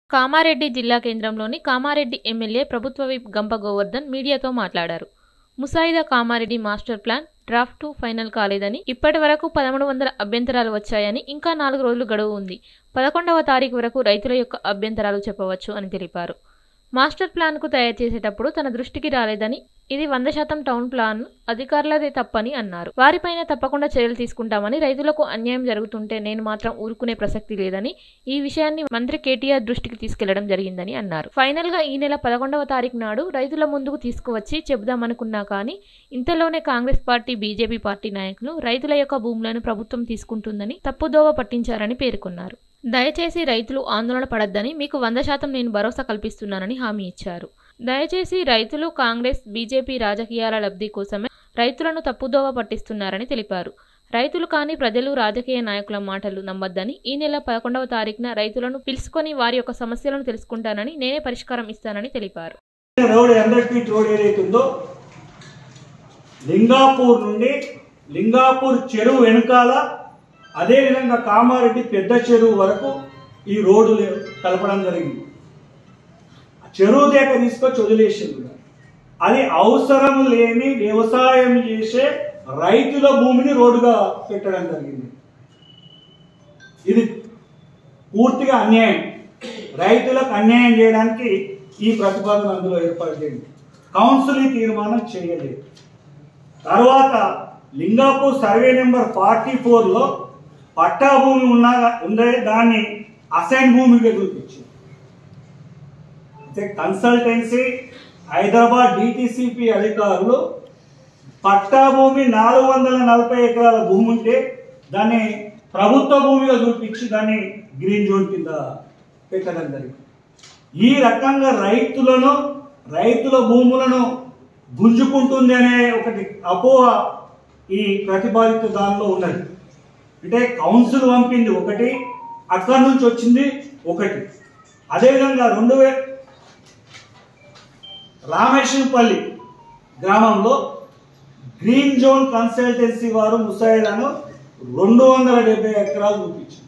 కామారెడ్డి జిల్లా కేంద్రంలోని కామారెడ్డి ఎమ్మెల్యే ప్రభుత్వ విప్ గంప గోవర్ధన్ మీడియాతో మాట్లాడారు ముసాయిదా Kamareddy master plan draft two final కాలేదని ఇప్పటి వరకు పదమూడు వందల అభ్యంతరాలు వచ్చాయని ఇంకా నాలుగు రోజులు గడువు ఉంది పదకొండవ తారీఖు వరకు రైతుల యొక్క అభ్యంతరాలు చెప్పవచ్చు అని తెలిపారు మాస్టర్ ప్లాన్కు తయారు చేసేటప్పుడు తన దృష్టికి రాలేదని ఇది వంద శాతం టౌన్ ప్లాన్ అధికారులదే తప్పని అన్నారు వారిపైన తప్పకుండా చర్యలు తీసుకుంటామని రైతులకు అన్యాయం జరుగుతుంటే నేను మాత్రం ఊరుకునే ప్రసక్తి లేదని ఈ విషయాన్ని మంత్రి కేటీఆర్ దృష్టికి తీసుకెళ్లడం జరిగిందని అన్నారు ఫైనల్ గా ఈ నెల పదకొండవ తారీఖు నాడు రైతుల ముందుకు తీసుకువచ్చి చెబుదామనుకున్నా కానీ ఇంతలోనే కాంగ్రెస్ పార్టీ బీజేపీ పార్టీ నాయకులు రైతుల యొక్క భూములను ప్రభుత్వం తీసుకుంటుందని తప్పుదోవ పట్టించారని పేర్కొన్నారు దయచేసి రైతులు ఆందోళన పడద్దని మీకు వంద శాతం నేను భరోసా కల్పిస్తున్నానని హామీ ఇచ్చారు దయచేసి రైతులు కాంగ్రెస్ బీజేపీ రాజకీయాల లబ్ధి కోసమే రైతులను తప్పుదోవ పట్టిస్తున్నారని తెలిపారు రైతులు కానీ ప్రజలు రాజకీయ నాయకుల మాటలు నమ్మొద్దని ఈ నెల పదకొండవ తారీఖున రైతులను పిలుచుకొని వారి యొక్క సమస్యలను తెలుసుకుంటానని నేనే పరిష్కారం ఇస్తానని తెలిపారు రోడ్ హండ్రెడ్ ఫీట్ రోడ్ ఏదైతే ఉందో లింగాపూర్ నుండి లింగాపూర్ చెరువు వెనుకాల అదేవిధంగా కామారెడ్డి పెద్ద చెరువు వరకు ఈ రోడ్డు లే- కలపడం జరిగింది ఆ చెరువు దగ్గర తీసుకొచ్చి వదిలేసింది అది అవసరం లేని వ్యవసాయం చేసే రైతుల భూమిని రోడ్డుగా పెట్టడం జరిగింది ఇది పూర్తిగా అన్యాయం రైతులకు అన్యాయం చేయడానికి ఈ ప్రతిపాదన అందులో ఏర్పాటు చేయండి కౌన్సిల్ ఈ తీర్మానం చేయలేదు తర్వాత లింగాపూర్ సర్వే నెంబర్ ఫార్టీ ఫోర్లో పట్టా భూమి ఉన్నా ఉండే దాన్ని అసైన్ భూమిగా చూపించింది అయితే కన్సల్టెన్సీ హైదరాబాద్ డిటిసిపి అధికారులు పట్టా భూమి నాలుగు వందల నలభై ఎకరాల భూమి ఉంటే దాన్ని ప్రభుత్వ భూమిగా చూపించి దాన్ని గ్రీన్ జోన్ కింద పెట్టడం జరిగింది ఈ రకంగా రైతులను రైతుల భూములను గుంజుకుంటుంది అనే ఒకటి అపోహ ఈ ప్రతిపాదిత దానిలో ఉన్నది అంటే కౌన్సిల్ పంపింది ఒకటి అక్కడి నుంచి వచ్చింది ఒకటి అదేవిధంగా రెండు వే రామేశ్వరపల్లి గ్రామంలో గ్రీన్ జోన్ కన్సల్టెన్సీ వారు ముసాయిదాను రెండు వందల డెబ్బై ఎకరాలు చూపించారు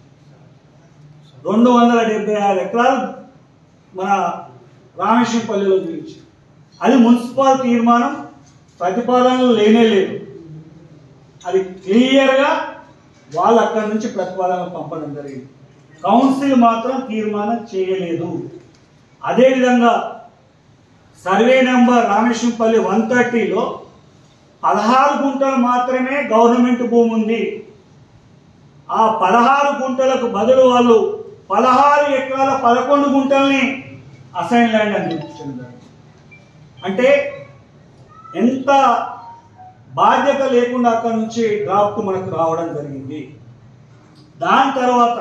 రెండు వందల డెబ్బై ఆరు ఎకరాలు మన రామేశ్వరపల్లిలో చూపించారు అది మున్సిపల్ తీర్మానం ప్రతిపాదనలు లేనే లేదు అది క్లియర్గా వాళ్ళు అక్కడి నుంచి ప్రతిపాదన పంపడం జరిగింది కౌన్సిల్ మాత్రం తీర్మానం చేయలేదు అదేవిధంగా సర్వే నెంబర్ రామేశ్వరంపల్లి వన్ థర్టీలో పదహారు గుంటలు మాత్రమే గవర్నమెంట్ భూమి ఉంది ఆ పదహారు గుంటలకు బదులు వాళ్ళు పదహారు ఎకరాల పదకొండు గుంటల్ని అసైన్ ల్యాండ్ అని చూపించారు అంటే ఎంత బాధ్యత లేకుండా అక్కడ నుంచి డ్రాఫ్ట్ మనకు రావడం జరిగింది దాని తర్వాత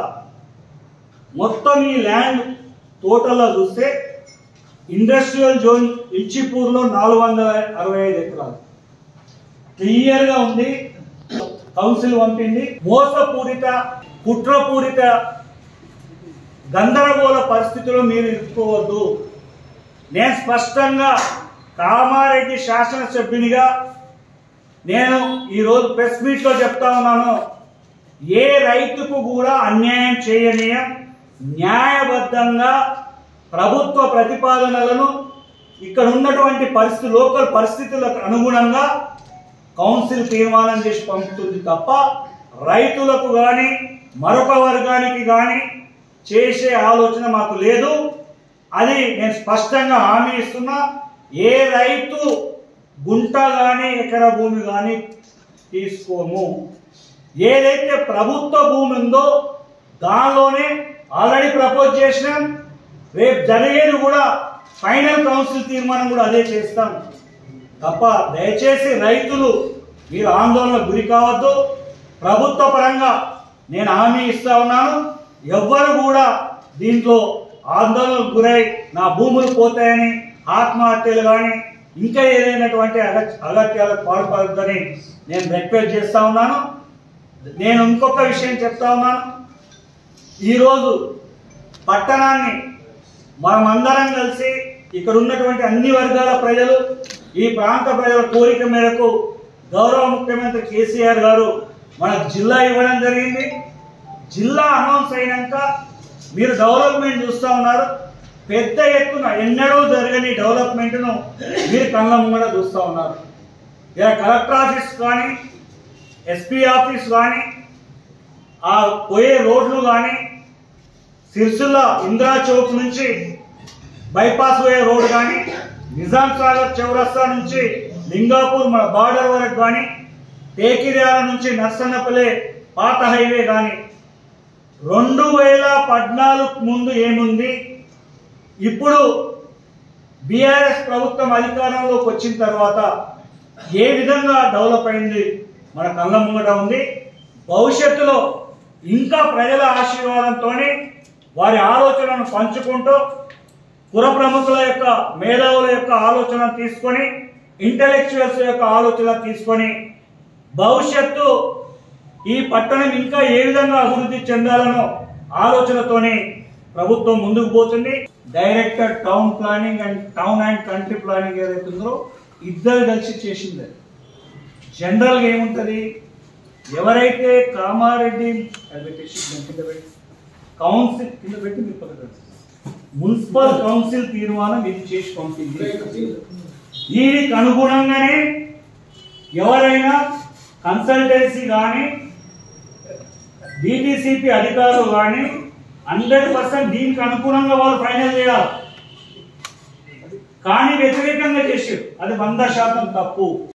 మొత్తం ఈ ల్యాండ్ టోటల్లో చూస్తే ఇండస్ట్రియల్ జోన్ ఇల్చిపూర్లో నాలుగు వందల అరవై ఐదు ఎకరాలు క్లియర్గా ఉంది కౌన్సిల్ పంపింది మోసపూరిత కుట్రపూరిత గందరగోళ పరిస్థితిలో మీరు ఇరుక్కోవద్దు నేను స్పష్టంగా కామారెడ్డి శాసనసభ్యునిగా నేను ఈరోజు ప్రెస్ మీట్లో చెప్తా ఉన్నాను ఏ రైతుకు కూడా అన్యాయం చేయనీయం న్యాయబద్ధంగా ప్రభుత్వ ప్రతిపాదనలను ఇక్కడ ఉన్నటువంటి పరిస్థితి లోకల్ పరిస్థితులకు అనుగుణంగా కౌన్సిల్ తీర్మానం చేసి పంపుతుంది తప్ప రైతులకు కానీ మరొక వర్గానికి కానీ చేసే ఆలోచన మాకు లేదు అది నేను స్పష్టంగా హామీ ఇస్తున్నా ఏ రైతు గుంట కానీ ఎకర భూమి కానీ తీసుకోము ఏదైతే ప్రభుత్వ భూమి ఉందో దానిలోనే ఆల్రెడీ ప్రపోజ్ చేసినాం రేపు జరిగేది కూడా ఫైనల్ కౌన్సిల్ తీర్మానం కూడా అదే చేస్తాం తప్ప దయచేసి రైతులు మీరు ఆందోళనకు గురి కావద్దు ప్రభుత్వ పరంగా నేను హామీ ఇస్తా ఉన్నాను ఎవ్వరు కూడా దీంట్లో ఆందోళనకు గురై నా భూములు పోతాయని ఆత్మహత్యలు కానీ ఇంకా ఏదైనటువంటి అగ- అగత్యాలకు పాల్పడద్దని నేను రిక్వెస్ట్ చేస్తా ఉన్నాను నేను ఇంకొక విషయం చెప్తా ఉన్నాను ఈరోజు పట్టణాన్ని మనమందరం కలిసి ఇక్కడ ఉన్నటువంటి అన్ని వర్గాల ప్రజలు ఈ ప్రాంత ప్రజల కోరిక మేరకు గౌరవ ముఖ్యమంత్రి కేసీఆర్ గారు మనకు జిల్లా ఇవ్వడం జరిగింది జిల్లా అనౌన్స్ అయినాక మీరు డెవలప్మెంట్ చూస్తూ ఉన్నారు పెద్ద ఎత్తున ఎన్నడూ జరగని డెవలప్మెంట్ను మీరు కళ్ళ ముంగడ చూస్తూ ఉన్నారు ఇలా కలెక్టర్ ఆఫీస్ కానీ ఎస్పీ ఆఫీస్ కానీ ఆ పోయే రోడ్లు కానీ సిరిసిల్ల ఇందిరా చౌక్ నుంచి బైపాస్ పోయే రోడ్ కానీ నిజాం సాగర్ చౌరస్తా నుంచి లింగాపూర్ మన బార్డర్ వరకు కానీ టేకిర్యాల నుంచి నర్సన్నపల్లి పాత హైవే కానీ రెండు వేల పద్నాలుగు ముందు ఏముంది ఇప్పుడు బీఆర్ఎస్ ప్రభుత్వం అధికారంలోకి వచ్చిన తర్వాత ఏ విధంగా డెవలప్ అయింది మన కళ్ళ ముంగట ఉంది భవిష్యత్తులో ఇంకా ప్రజల ఆశీర్వాదంతో వారి ఆలోచనను పంచుకుంటూ పుర ప్రముఖుల యొక్క మేధావుల యొక్క ఆలోచన తీసుకొని ఇంటలెక్చువల్స్ యొక్క ఆలోచన తీసుకొని భవిష్యత్తు ఈ పట్టణం ఇంకా ఏ విధంగా అభివృద్ధి చెందాలనో ఆలోచనతోనే ప్రభుత్వం ముందుకు పోతుంది director town planning and town and country planning ఏదైతే ఉందో ఇద్దరు కలిసి చేసింది అది. జనరల్గా ఏముంటుంది ఎవరైతే కామారెడ్డి అది పెట్టేసి దాని కింద పెట్టి కౌన్సిల్ కింద పెట్టి మీరు పక్కన పెట్టండి. మున్సిపల్ కౌన్సిల్ తీర్మానం ఇది చేసి పంపింది దీనికి అనుగుణంగానే ఎవరైనా కన్సల్టెన్సీ కానీ డిటిసిపి అధికారులు కానీ హండ్రెడ్ పర్సెంట్ దీనికి అనుగుణంగా వాళ్ళు ఫైనల్ చేయాలి కానీ వ్యతిరేకంగా చేసారు అది వంద శాతం తప్పు